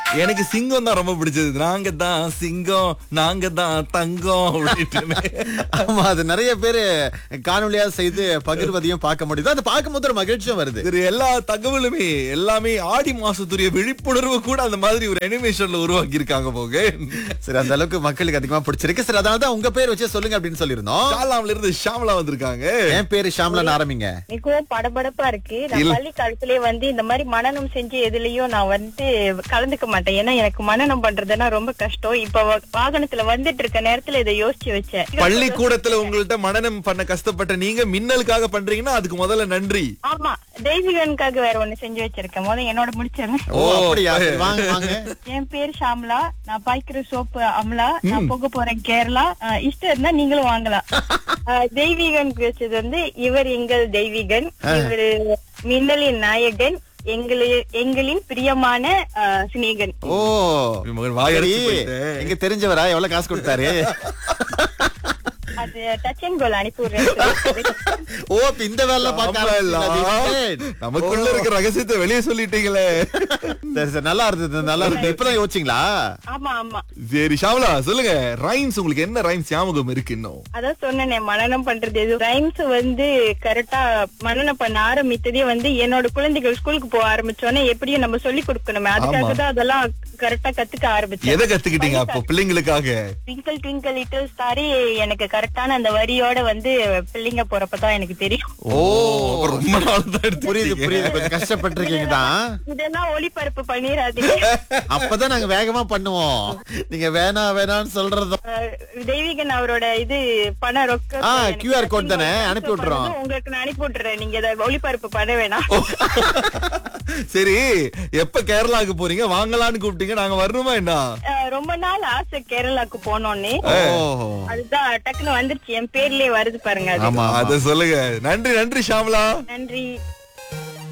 எனக்கு சிங்கம் தான் ரொம்ப பிடிச்சது நாங்க தான் சிங்கம் நாங்க தான் தங்கம் அப்படின்ட்டு ஆமா அது நிறைய பேரு காணொலியா செய்து பகிர்வதையும் பார்க்க முடியுது அது பார்க்கும்போது ஒரு மகிழ்ச்சியும் வருது சரி எல்லா தகவலுமே எல்லாமே ஆடி மாசத்துடைய விழிப்புணர்வு கூட அந்த மாதிரி ஒரு அனிமேஷன்ல உருவாக்கி இருக்காங்க போக சரி அந்த அளவுக்கு மக்களுக்கு அதிகமா பிடிச்சிருக்கு சரி அதனால தான் உங்க பேர் வச்சு சொல்லுங்க அப்படின்னு சொல்லியிருந்தோம் ஷாலாம்ல இருந்து ஷாமலா வந்திருக்காங்க என் பேரு ஷாம்லான்னு ஆரம்பிங்க மிகவும் படபடப்பா இருக்கு நான் இல்ல. பள்ளி காலத்திலே வந்து இந்த மாதிரி மனநம் செஞ்சு எதுலயும் நான் வந்து கலந்துக்க மாட்டேன் ஏன்னா எனக்கு மனநம் பண்றதுன்னா ரொம்ப கஷ்டம் இப்ப வ- வாகனத்துல வந்துட்டு இருக்க நேரத்துல இதை யோசிச்சு வச்சேன் பள்ளிக்கூடத்துல உங்கள்ட்ட மனநம் பண்ண கஷ்டப்பட்ட நீங்க மின்னலுக்காக பண்றீங்கன்னா அதுக்கு முதல்ல நன்றி ஆமா தெய்வீகனுக்காக வேற ஒண்ணு செஞ்சு வச்சிருக்கேன் முதல்ல என்னோட முடிச்சிடறேன் ஓ அப்படியா சரி, வாங்க வாங்க என் பேர் ஷாம்லா நான் பாய்க்கிற சோப்பு அம்லா நான் போக போறேன் கேரளா அஹ் இஷ்டம் இருந்தா நீங்களும் வாங்கலாம் அஹ் தெய்வீகன் வச்சது வந்து இவர் எங்கள் தெய்வீகன் இவர் மின்னலின் நாயகன் எங்களி எங்களின் பிரியமான அஹ், சிநேகன் ஓ மகன் வாயடிச்சு சரி, போயிட்டேன். எங்க தெரிஞ்சவரா எவ்வளவு காசு கொடுத்தாரு அது டச் அண்ட் கோல் அனுப்பி விடுறேன் ஓ இப்ப இந்த வேலை பார்க்க ஆமால்ல. ஆரம்பிச்சீங்களா? நமக்குள்ள இருக்க ரகசியத்தை வெளியே சொல்லிட்டீங்களே சரி சரி நல்லா இருந்தது நல்லா இருந்தது இப்பதான் யோசிச்சீங்களா ஆமா ஆமா சரி ஷாமலா சொல்லுங்க ரைம்ஸ் உங்களுக்கு என்ன ரைம்ஸ் ஞாபகம் இருக்கு இன்னும் அதான் சொன்னேனே மனனம் பண்றது எது ரைம்ஸ் வந்து கரெக்டா மனனம் பண்ண ஆரம்பித்ததே வந்து என்னோட குழந்தைகள் ஸ்கூலுக்கு போக ஆரம்பிச்சோன்னே எப்படியும் நம்ம சொல்லி கொடுக்கணுமே அதுக்காக தான் அதெல்லாம் கரெக்டா கத்துக்க ஆரம்பிச்சேன் எதை கத்துக்கிட்டீங்க அப்போ பிள்ளைங்களுக்காக ட்விங்கிள் ட்விங்கிள் லிட்டில் ஸ்டாரி எனக்கு கரெக்டான அந்த வரியோட வந்து பிள்ளைங்க போறப்பதான் எனக்கு தெரியும் ஓ அப்ப ரொம்ப நாள் தான் எடுத்து புரியுது புரியுது கொஞ்சம் கஷ்டப்பட்டிருக்கீங்க தான் இதெல்லாம் ஒளிபரப்பு பண்ணிடாதீங்க அப்பதான் நாங்க வேகமா பண்ணுவோம் நீங்க வேணா வேணாம்னு சொல்றதும் அஹ் தெய்வீகன் அவரோட இது பண ரொக்க ஆ, எனக்கு QR code நீங்க தானே? அனுப்பி விட்டுறோம். பண்ணதும் உங்களுக்கு நான் அனுப்பி விட்டுறேன் நீங்க இதை ஒளிபரப்பு பண்ண வேணாம் சரி எப்ப கேரளாக்கு போறீங்க வாங்கலாம்னு கூப்பிட்டீங்க நாங்க வரணுமா என்ன அஹ் ரொம்ப நாள் ஆசை கேரளாக்கு போனோன்னு ஓ அதுதான் டக்குன்னு வந்துருச்சு என் பேர்லயே வருது பாருங்க அது ஆமா ஆமா. அத சொல்லுங்க நன்றி நன்றி ஷாமலா நன்றி